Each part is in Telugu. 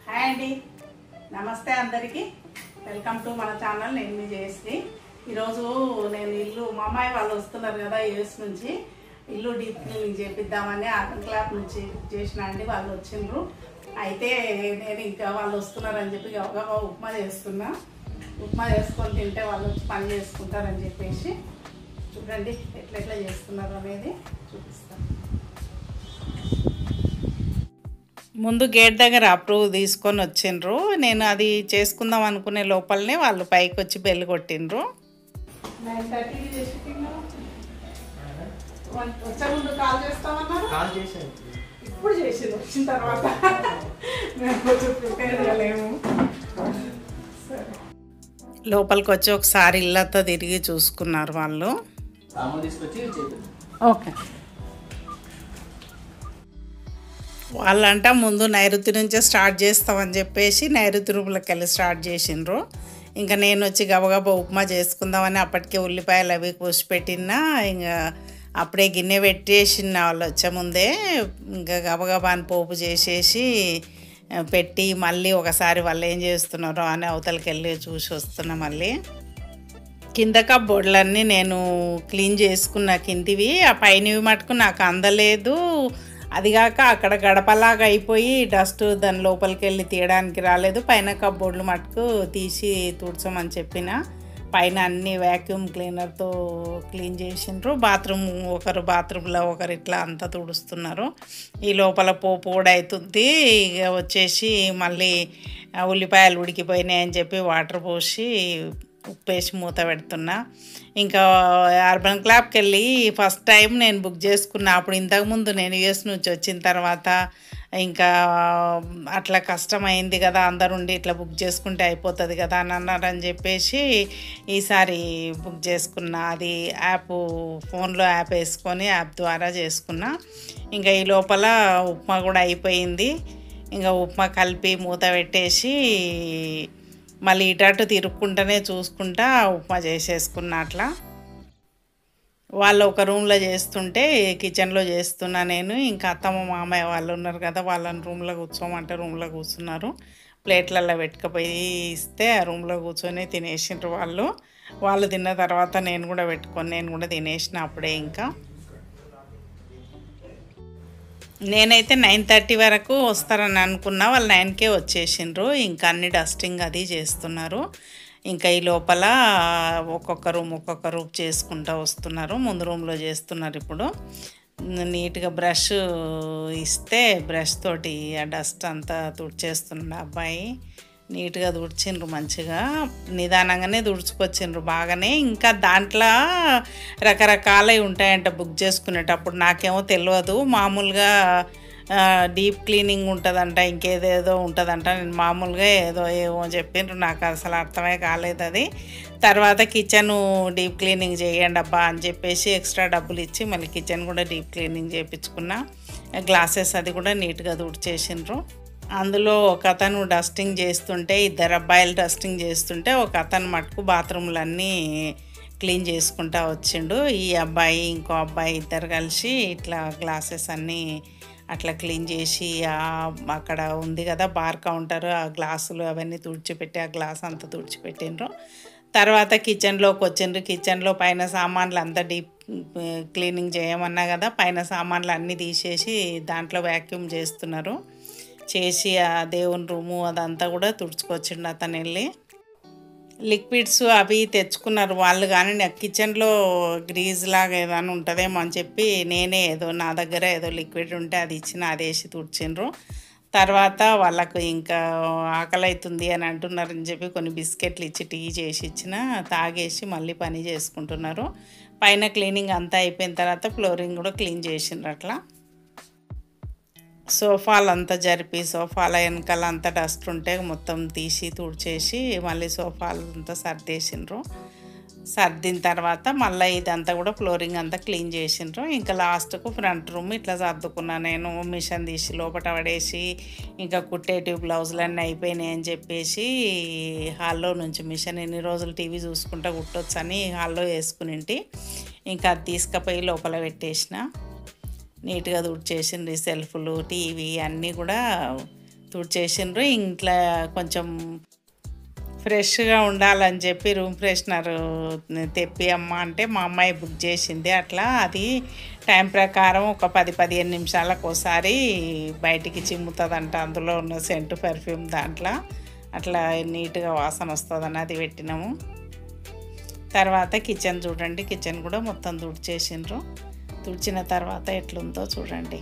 హాయ్ అండి నమస్తే అందరికీ వెల్కమ్ టు మన ఛానల్ నేను మీ జయశ్రీ ఈరోజు నేను ఇల్లు మా అమ్మాయి వాళ్ళు వస్తున్నారు కదా యూఎస్ నుంచి ఇల్లు డీప్ క్లీనింగ్ చేపిద్దామని ఆటం క్లాప్ నుంచి చేసిన అండి వాళ్ళు వచ్చిండ్రు అయితే నేను ఇంకా వాళ్ళు వస్తున్నారని చెప్పి గబగబా ఉప్మా చేస్తున్నా ఉప్మా చేసుకొని తింటే వాళ్ళు వచ్చి పని చేసుకుంటారని చెప్పేసి చూడండి ఎట్లా ఎట్లా చేస్తున్నారు అనేది చూపిస్తాను ముందు గేట్ దగ్గర అప్రూవ్ తీసుకొని వచ్చిండ్రు నేను అది చేసుకుందాం అనుకునే లోపలనే వాళ్ళు పైకి వచ్చి బెల్ కొట్టిండ్రు నైన్ థర్టీకి చేసి వచ్చే ముందు కాల్ చేస్తామన్నారు కాల్ చేశాను ఇప్పుడు చేసింది వచ్చిన తర్వాత మేము కొంచెం ప్రిపేర్ చేయలేము సరే లోపలికి వచ్చి ఒకసారి ఇల్లంతా తిరిగి చూసుకున్నారు వాళ్ళు సామాన్ తీసుకొచ్చి చేద్దాం ఓకే వాళ్ళంట ముందు నైరుతి నుంచే స్టార్ట్ చేస్తామని చెప్పేసి నైరుతి రూపులకు వెళ్ళి స్టార్ట్ చేసిండ్రు ఇంకా నేను వచ్చి గబగబా ఉప్మా చేసుకుందామని అప్పటికే ఉల్లిపాయలు అవి కోసి పెట్టినా ఇంకా అప్పుడే గిన్నె పెట్టేసిన వాళ్ళు వచ్చే ముందే ఇంకా గబగబా అని పోపు చేసేసి ఆ, పెట్టి మళ్ళీ ఒకసారి వాళ్ళు ఏం చేస్తున్నారో అని అవతలకి వెళ్ళి చూసి వస్తున్నా మళ్ళీ కింద కబ్బోర్డులన్నీ నేను క్లీన్ చేసుకున్న కిందివి ఆ పైనవి మటుకు నాకు అందలేదు అదిగాక అక్కడ గడపలాగా అయిపోయి డస్ట్ దాని లోపలికి వెళ్ళి తీయడానికి రాలేదు పైన కబ్బోర్డులు మటుకు తీసి తుడచమని చెప్పిన పైన అన్ని వ్యాక్యూమ్ క్లీనర్తో క్లీన్ చేసిండ్రు బాత్రూమ్ ఒకరు బాత్రూంలో ఒకరు ఇట్లా అంతా తుడుస్తున్నారు ఈ లోపల పోపు కూడా అవుతుంది ఇక వచ్చేసి మళ్ళీ ఆ ఉల్లిపాయలు ఉడికిపోయినాయి అని చెప్పి వాటర్ పోసి ఉప్పేసి మూత పెడుతున్నా ఇంకా అర్బన్ క్లాబ్కి వెళ్ళి ఫస్ట్ టైం నేను బుక్ చేసుకున్నా అప్పుడు ఇంతకుముందు నేను యుఎస్ నుంచి వచ్చిన తర్వాత ఇంకా అట్లా కష్టమైంది కదా అందరుండి ఇట్లా బుక్ చేసుకుంటే అయిపోతుంది కదా అని అన్నారని చెప్పేసి ఈసారి బుక్ చేసుకున్నా అది యాప్ ఫోన్లో యాప్ వేసుకొని యాప్ ద్వారా చేసుకున్నా ఇంకా ఈ లోపల ఉప్మా కూడా అయిపోయింది ఇంకా ఉప్మా కలిపి మూత పెట్టేసి మళ్ళీ ఇటటు తిరుక్కుంటూనే చూసుకుంటా ఉప్మా చేసేసుకున్నా అట్లా వాళ్ళు ఒక రూమ్లో చేస్తుంటే కిచెన్లో చేస్తున్నా నేను ఇంకా అత్తమ్మ మామయ్య వాళ్ళు ఉన్నారు కదా వాళ్ళని రూమ్లో కూర్చోమంటే రూమ్లో కూర్చున్నారు ప్లేట్లలో పెట్టుకుపోయి ఇస్తే ఆ రూమ్లో కూర్చొని తినేసిండ్రు వాళ్ళు వాళ్ళు తిన్న తర్వాత నేను కూడా పెట్టుకొని నేను కూడా తినేసిన అప్పుడే ఇంకా నేనైతే నైన్ థర్టీ వరకు వస్తారని అనుకున్నా వాళ్ళు నైన్కే వచ్చేసిండ్రు ఇంకా అన్ని డస్టింగ్ అది చేస్తున్నారు ఇంకా ఈ లోపల ఒక్కొక్క రూమ్ ఒక్కొక్క రూమ్ చేసుకుంటూ వస్తున్నారు ముందు రూమ్లో చేస్తున్నారు ఇప్పుడు నీట్గా బ్రష్ ఇస్తే బ్రష్ తోటి ఆ డస్ట్ అంతా తుడిచేస్తున్నాడు అబ్బాయి నీట్గా తుడిచిండ్రు మంచిగా నిదానంగానే తుడుచుకొచ్చిండ్రు బాగానే ఇంకా దాంట్లో రకరకాలవి ఉంటాయంట బుక్ చేసుకునేటప్పుడు నాకేమో తెలియదు మామూలుగా ఆ, డీప్ క్లీనింగ్ ఉంటుందంట ఇంకేదేదో ఉంటుందంట నేను మామూలుగా ఏదో ఏమో చెప్పిండ్రు నాకు అసలు అర్థమే కాలేదు అది తర్వాత కిచెన్ డీప్ క్లీనింగ్ చేయండి అబ్బా అని చెప్పేసి ఎక్స్ట్రా డబ్బులు ఇచ్చి మళ్ళీ కిచెన్ కూడా డీప్ క్లీనింగ్ చేయించుకున్నా గ్లాసెస్ అది కూడా నీట్గా తుడిచేసిండ్రు అందులో ఒక అతను డస్టింగ్ చేస్తుంటే ఇద్దరు అబ్బాయిలు డస్టింగ్ చేస్తుంటే ఒక అతను మటుకు బాత్రూమ్లన్నీ క్లీన్ చేసుకుంటా వచ్చిండు ఈ అబ్బాయి ఇంకో అబ్బాయి ఇద్దరు కలిసి ఇట్లా గ్లాసెస్ అన్నీ అట్లా క్లీన్ చేసి ఆ- అక్కడ ఉంది కదా బార్ కౌంటర్ ఆ గ్లాసులు అవన్నీ తుడిచిపెట్టి ఆ గ్లాస్ అంతా తుడిచిపెట్టిండ్రు తర్వాత కిచెన్లోకి వచ్చిండ్రు కిచెన్లో పైన సామాన్లు అంతా డీప్ క్లీనింగ్ చేయమన్నా కదా పైన సామాన్లు అన్నీ తీసేసి దాంట్లో వ్యాక్యూమ్ చేస్తున్నారు చేసి ఆ దేవుని రూము అదంతా కూడా తుడుచుకొచ్చిండు అతను వెళ్ళి లిక్విడ్స్ అవి తెచ్చుకున్నారు వాళ్ళు కానీ నాకు కిచెన్లో గ్రీజ్ లాగా ఏదైనా ఉంటుందేమో అని చెప్పి నేనే ఏదో నా దగ్గర ఏదో లిక్విడ్ ఉంటే అది ఇచ్చిన అది వేసి తుడిచిండ్రు తర్వాత వాళ్ళకు ఇంకా ఆకలి అవుతుంది అని అంటున్నారని చెప్పి కొన్ని బిస్కెట్లు ఇచ్చి టీ చేసి ఇచ్చిన తాగేసి మళ్ళీ పని చేసుకుంటున్నారు పైన క్లీనింగ్ అంతా అయిపోయిన తర్వాత ఫ్లోరింగ్ కూడా క్లీన్ చేసిండ్రు అట్లా సోఫాలు అంతా జరిపి సోఫాల వెనకాల అంతా డస్ట్ ఉంటే మొత్తం తీసి తుడిచేసి మళ్ళీ సోఫాలు అంతా సర్దేసిండ్రు సర్దిన తర్వాత మళ్ళీ ఇదంతా కూడా ఫ్లోరింగ్ అంతా క్లీన్ చేసిండ్రు ఇంకా లాస్ట్కు ఫ్రంట్ రూమ్ ఇట్లా సర్దుకున్నా నేను మిషన్ తీసి లోపల పడేసి ఇంకా కుట్టేటివ్ బ్లౌజులన్నీ అయిపోయినాయి అని చెప్పేసి హాల్లో నుంచి మిషన్ ఎన్ని రోజులు టీవీ చూసుకుంటా కుట్టొచ్చు అని హాల్లో వేసుకునింటి ఇంకా అది తీసుకుపోయి లోపల పెట్టేసిన నీట్గా తుడిచేసింది సెల్ఫ్లు టీవీ అన్నీ కూడా తుడిచేసిండ్రు ఇంట్లో కొంచెం ఫ్రెష్గా ఉండాలని చెప్పి రూమ్ ఫ్రెషనర్ తెప్పి అమ్మ అంటే మా అమ్మాయి బుక్ చేసింది అట్లా అది టైం ప్రకారం ఒక పది పదిహేను నిమిషాలకు ఒకసారి బయటికి చిమ్ముతుందంట అందులో ఉన్న సెంట్ పర్ఫ్యూమ్ దాంట్లో అట్లా నీట్గా వాసన వస్తుందని అది పెట్టినాము తర్వాత కిచెన్ చూడండి కిచెన్ కూడా మొత్తం తుడిచేసిండ్రు తుడిచిన తర్వాత ఎట్లుందో చూడండి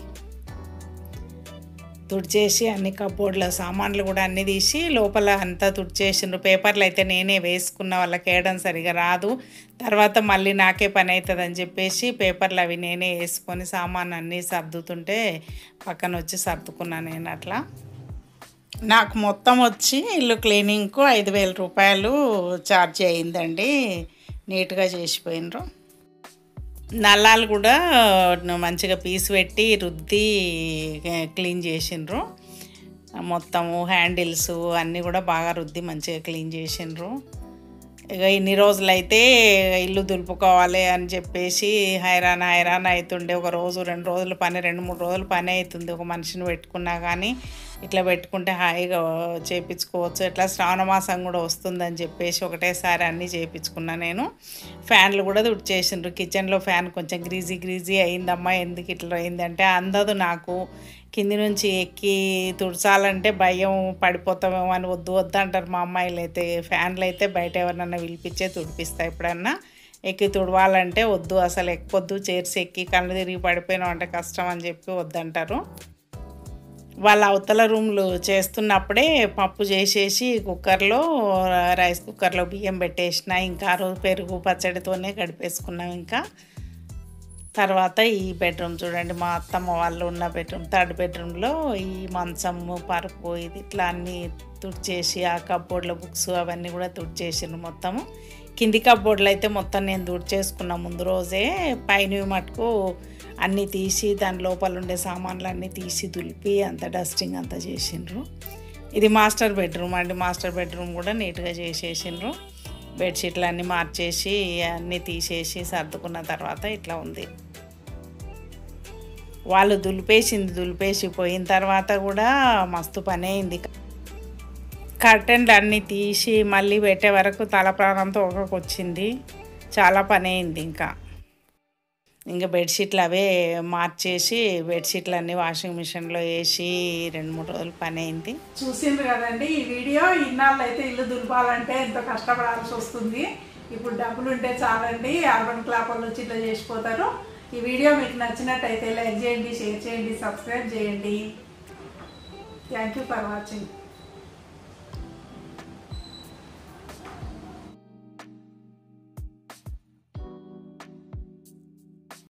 తుడిచేసి అన్ని కబోర్డ్ల సామాన్లు కూడా అన్ని తీసి లోపల అంతా తుడిచేసిండ్రు పేపర్లు అయితే నేనే వేసుకున్న వాళ్ళకి వేయడం సరిగా రాదు తర్వాత మళ్ళీ నాకే పని అవుతుందని చెప్పేసి పేపర్లు అవి నేనే వేసుకొని సామాన్ అన్నీ సర్దుతుంటే పక్కన వచ్చి సర్దుకున్నా నేను అట్లా నాకు మొత్తం వచ్చి ఇల్లు క్లీనింగ్కు ఐదు వేల రూపాయలు ఛార్జ్ అయిందండి నీట్గా చేసిపోయినరు నల్లాలు కూడా మంచిగా పీస్ పెట్టి రుద్ది క్లీన్ చేసిండ్రు మొత్తము హ్యాండిల్స్ అన్నీ కూడా బాగా రుద్ది మంచిగా క్లీన్ చేసిండ్రు ఇక ఇన్ని రోజులైతే ఇల్లు దులుపుకోవాలి అని చెప్పేసి హైరాన్ హైరాన్ అవుతుండే ఒక రోజు రెండు రోజులు పని రెండు మూడు రోజులు పని అవుతుంది ఒక మనిషిని పెట్టుకున్నా కానీ ఇట్లా పెట్టుకుంటే హాయిగా చేపించుకోవచ్చు ఇట్లా శ్రావణ మాసం కూడా వస్తుందని చెప్పేసి ఒకటేసారి అన్నీ చేయించుకున్నా నేను ఫ్యాన్లు కూడా తుడిచేసిండ్రు కిచెన్లో ఫ్యాన్ కొంచెం గ్రీజీ గ్రీజీ అయిందమ్మా ఎందుకు ఇట్లా అయిందంటే అందదు నాకు కింది నుంచి ఎక్కి తుడచాలంటే భయం పడిపోతామేమో అని వద్దు వద్దు అంటారు మా అమ్మాయిలు అయితే ఫ్యాన్లు అయితే బయట ఎవరినన్నా పిలిపించే తుడిపిస్తా ఎప్పుడన్నా ఎక్కి తుడవాలంటే వద్దు అసలు ఎక్కొద్దు చేర్చి ఎక్కి కళ్ళు తిరిగి పడిపోయినాం అంటే కష్టం అని చెప్పి వద్దంటారు వాళ్ళ అవతల రూమ్లు చేస్తున్నప్పుడే పప్పు చేసేసి కుక్కర్లో రైస్ కుక్కర్లో బియ్యం పెట్టేసిన ఇంకా ఆ రోజు పెరుగు పచ్చడితోనే గడిపేసుకున్నాం ఇంకా తర్వాత ఈ బెడ్రూమ్ చూడండి మా అత్తమ్మ వాళ్ళు ఉన్న బెడ్రూమ్ థర్డ్ బెడ్రూమ్లో ఈ మంచము పరుపు ఇది ఇట్లా అన్నీ తుడిచేసి ఆ కబ్బోర్డ్లో బుక్స్ అవన్నీ కూడా తుడిచేసిండ్రు మొత్తము కింది కబ్బోర్డ్లు అయితే మొత్తం నేను తుడిచేసుకున్నా ముందు రోజే పైన మటుకు అన్నీ తీసి దాని లోపల ఉండే సామాన్లు అన్నీ తీసి దులిపి అంత డస్టింగ్ అంతా చేసిండ్రు ఇది మాస్టర్ బెడ్రూమ్ అండి మాస్టర్ బెడ్రూమ్ కూడా నీట్గా చేసేసిండ్రు బెడ్షీట్లు అన్నీ మార్చేసి అన్నీ తీసేసి సర్దుకున్న తర్వాత ఇట్లా ఉంది వాళ్ళు దులిపేసింది దులిపేసి పోయిన తర్వాత కూడా మస్తు పని అయింది కర్టెన్లు అన్నీ తీసి మళ్ళీ పెట్టే వరకు తల ప్రాణంతో ఒకకొచ్చింది చాలా పని అయింది ఇంకా ఇంకా బెడ్షీట్లు అవే మార్చేసి బెడ్షీట్లు అన్నీ వాషింగ్ మిషన్లో వేసి రెండు మూడు రోజులు పని అయింది చూసిండ్రు కదండి ఈ వీడియో ఇన్నాళ్ళు అయితే ఇల్లు దులపాలంటే ఎంతో కష్టపడాల్సి వస్తుంది ఇప్పుడు డబ్బులు ఉంటే చాలండి అర్బన్ క్లాపర్లు వచ్చి ఇట్లా చేసిపోతారు ఈ వీడియో మీకు నచ్చినట్టయితే లైక్ చేయండి షేర్ చేయండి సబ్స్క్రైబ్ చేయండి థ్యాంక్ యూ ఫర్ వాచింగ్